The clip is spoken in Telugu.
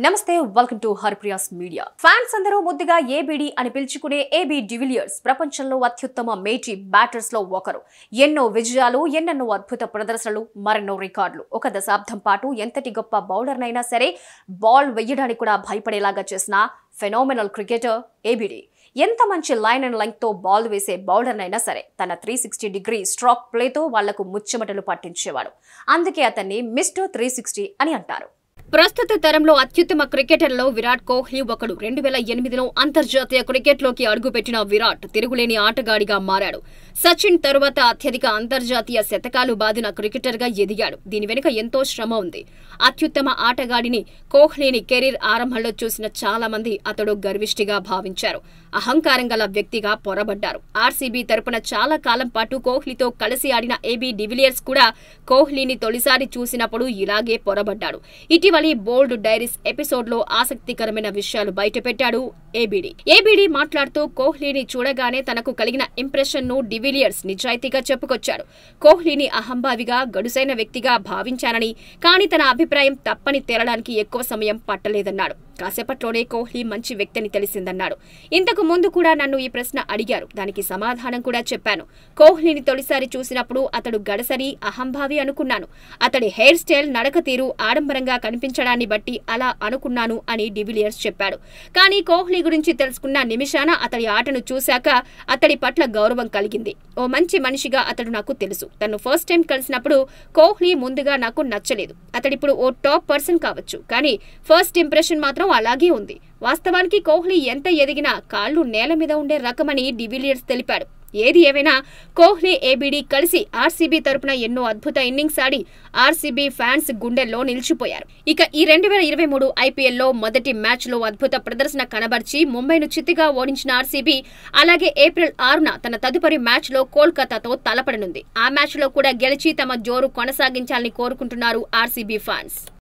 నమస్తే welcome to Harpriya's media fans అందరూ ముద్దుగా ఏబిడి అని పిలుచుకునే ఏబి డివిలియర్స్ ప్రపంచంలో అత్యుత్తమ మేటి బ్యాటర్స్ లో ఒకరు ఎన్నో విజయాలు ఎన్నెన్నో అద్భుత ప్రదర్శనలు మరెన్నో రికార్డులు ఒక దశాబ్దం పాటు ఎంతటి గొప్ప బౌలర్నైనా సరే బాల్ వెయ్యడానికి కూడా భయపడేలాగా చేసిన ఫెనోమినల్ క్రికెటర్ ఏబిడి ఎంత మంచి లైన్ అండ్ లెంగ్త్ తో బాల్ వేసే బౌలర్నైనా సరే తన త్రీ సిక్స్టీ డిగ్రీ స్ట్రాక్ ప్లేతో వాళ్లకు ముచ్చమటలు పట్టించేవాడు అందుకే అతన్ని మిస్టర్ త్రీ సిక్స్టీ అని అంటారు ప్రస్తుత తరంలో అత్యుత్తమ క్రికెటర్లో విరాట్ కోహ్లీ ఒకడు రెండు వేల ఎనిమిదిలో అంతర్జాతీయ క్రికెట్లోకి అడుగుపెట్టిన విరాట్ తిరుగులేని ఆటగాడిగా మారాడు సచిన్ తరువాత అత్యధిక అంతర్జాతీయ శతకాలు బాదిన క్రికెటర్గా ఎదిగాడు దీని వెనుక ఎంతో శ్రమ ఉంది అత్యుత్తమ ఆటగాడిని కోహ్లీని కెరీర్ ఆరంభంలో చూసిన చాలా మంది అతడు గర్విష్టిగా భావించారు అహంకారం గల వ్యక్తిగా పొరబడ్డారు ఆర్సీబీ తరపున చాలా కాలం పాటు కోహ్లీతో కలిసి ఆడిన ఏబీ డివిలియర్స్ కూడా కోహ్లీని తొలిసారి చూసినప్పుడు ఇలాగే పొరబడ్డాడు ఇటీవలి బోల్డ్ డైరీస్ ఎపిసోడ్ లో ఆసక్తికరమైన విషయాలు బయటపెట్టాడు ఏబిడి ఏబిడి మాట్లాడుతూ కోహ్లీని చూడగానే తనకు కలిగిన ఇంప్రెషన్ ను డివిలియర్స్ నిజాయితీగా చెప్పుకొచ్చాడు కోహ్లీని అహంభావిగా గడుసైన వ్యక్తిగా భావించానని కానీ తన అభిప్రాయం తప్పని తేలడానికి ఎక్కువ సమయం పట్టలేదన్నాడు కాసేపట్లోనే కోహ్లీ మంచి వ్యక్తిని తెలిసిందన్నాడు ఇంతకు ముందు కూడా నన్ను ఈ ప్రశ్న అడిగారు దానికి సమాధానం కూడా చెప్పాను కోహ్లీని తొలిసారి చూసినప్పుడు అతడు గడసరి అహంభావి అనుకున్నాను అతడి హెయిర్ స్టైల్ నడక తీరు ఆడంబరంగా కనిపించడాన్ని బట్టి అలా అనుకున్నాను అని డివిలియర్స్ చెప్పాడు కానీ కోహ్లీ గురించి తెలుసుకున్న నిమిషాన అతడి ఆటను చూశాక అతడి పట్ల గౌరవం కలిగింది ఓ మంచి మనిషిగా అతడు నాకు తెలుసు తను ఫస్ట్ టైం కలిసినప్పుడు కోహ్లీ ముందుగా నాకు నచ్చలేదు అతడిప్పుడు ఓ టాప్ పర్సన్ కావచ్చు కానీ ఫస్ట్ ఇంప్రెషన్ మాత్రం అలాగే ఉంది వాస్తవానికి కోహ్లీ ఎంత ఎదిగినా కాళ్ళు నేల మీద ఉండే రకమని డివిలియర్స్ తెలిపాడు ఏది ఏమైనా కోహ్లీ ఏబిడి కలిసి ఆర్సీబీ తరపున ఎన్నో అద్భుత ఇన్నింగ్స్ ఆడి ఆర్సీబీ ఫ్యాన్స్ గుండెల్లో నిలిచిపోయారు ఇక ఈ రెండు వేల ఇరవై మూడు ఐపీఎల్లో మొదటి మ్యాచ్ లో అద్భుత ప్రదర్శన కనబర్చి ముంబైను చిత్తుగా ఓడించిన ఆర్సీబీ అలాగే ఏప్రిల్ ఆరున తన తదుపరి మ్యాచ్ లో కోల్కతాతో తలపడనుంది ఆ మ్యాచ్ లో కూడా గెలిచి తమ జోరు కొనసాగించాలని కోరుకుంటున్నారు ఆర్సీబీ ఫ్యాన్స్